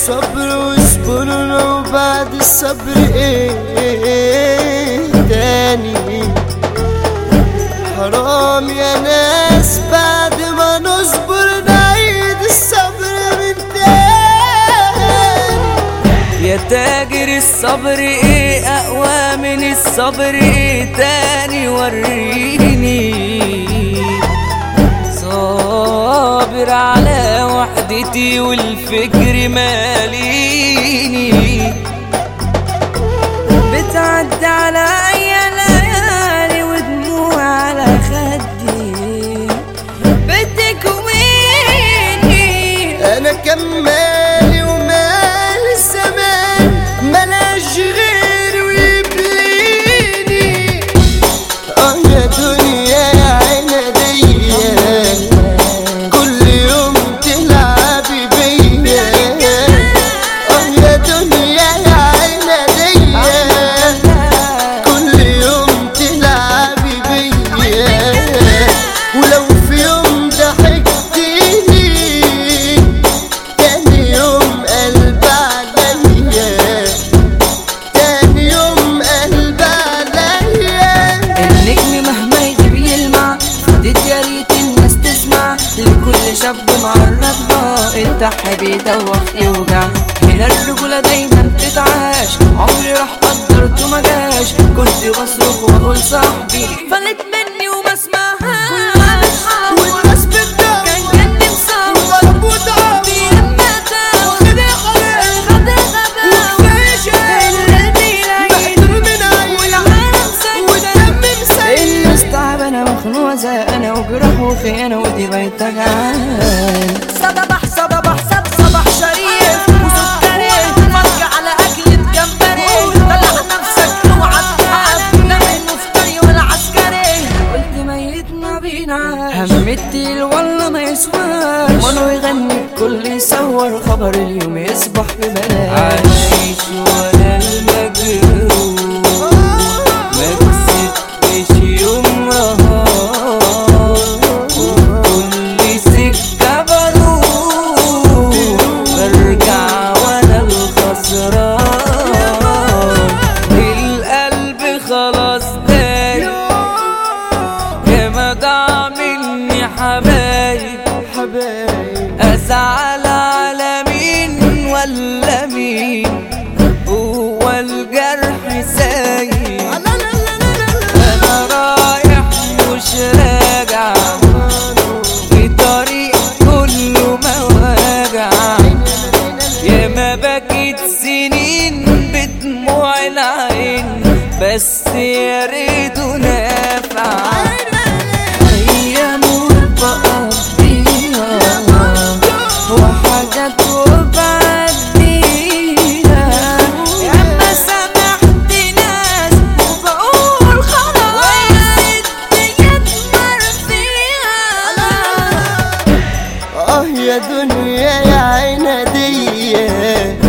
الصبر واصبروا وبعد الصبر ايه تاني حرام يا ناس بعد ما نصبر نعيد الصبر من تاني يا تاجر الصبر ايه اقوى من الصبر ايه تاني وريني صابر على وحدتي والفكر ماليني بتعدي عليا ليالي ودموع على خدي بتكويني انا كمالي ومال الزمان ملاش غير ويبليني اه يا دنيا يا عنادية كل يوم تلعبي بيا اه يا دنيا يا عنادية كل يوم تلعبي بيا ولو في يوم ضحكتيني تاني يوم قلب عليا تاني يوم قلب عليا النجم مهما يغيب يلمع فديت يا ريت الناس تسمع لكل شاب معرضها الضح بيدوخ يوجع هنا الرجولة دايما تتعاش عمري راح قدرته ما جاش كنت بصرخ واقول صاحبي فلت مني وما اسمعهاش والناس بتدور كان جنبي مصور وضرب وضعف بيما تاو خد خلاص خد غباو اللي محتار من عين والعالم سكت والدم مسيل الناس تعبانة مخنوقة زهقانة وجراح وخيانة ودي بقت جعان صباح صباح صب صباح شريف وسكري فرج على أكلة جمبري طلع نفسك اوعى تتعب لا المفتري ولا عسكري قلت ميتنا بينا همتي والله ما يسواش منو يغني الكل يصور خبر اليوم يصبح ببلاش عايش ولا المجروح ما كسبتش يوم نهار وكل سكة بروح برجع وانا الخسران القلب خلاص دايب يا ما ضاع مني حبايب حبايب أزعل على مين ولا مين هو الجرح سايب انا رايح مش راجع في طريق كله مواجع يا ما بكيت سنين بدموع العين بس يا ريته نافع ايام بقضيها وحاجات وبعديها يا اما سامحت ناس وبقول خلاص الدنيا تمر فيها اه يا دنيا يا عنادية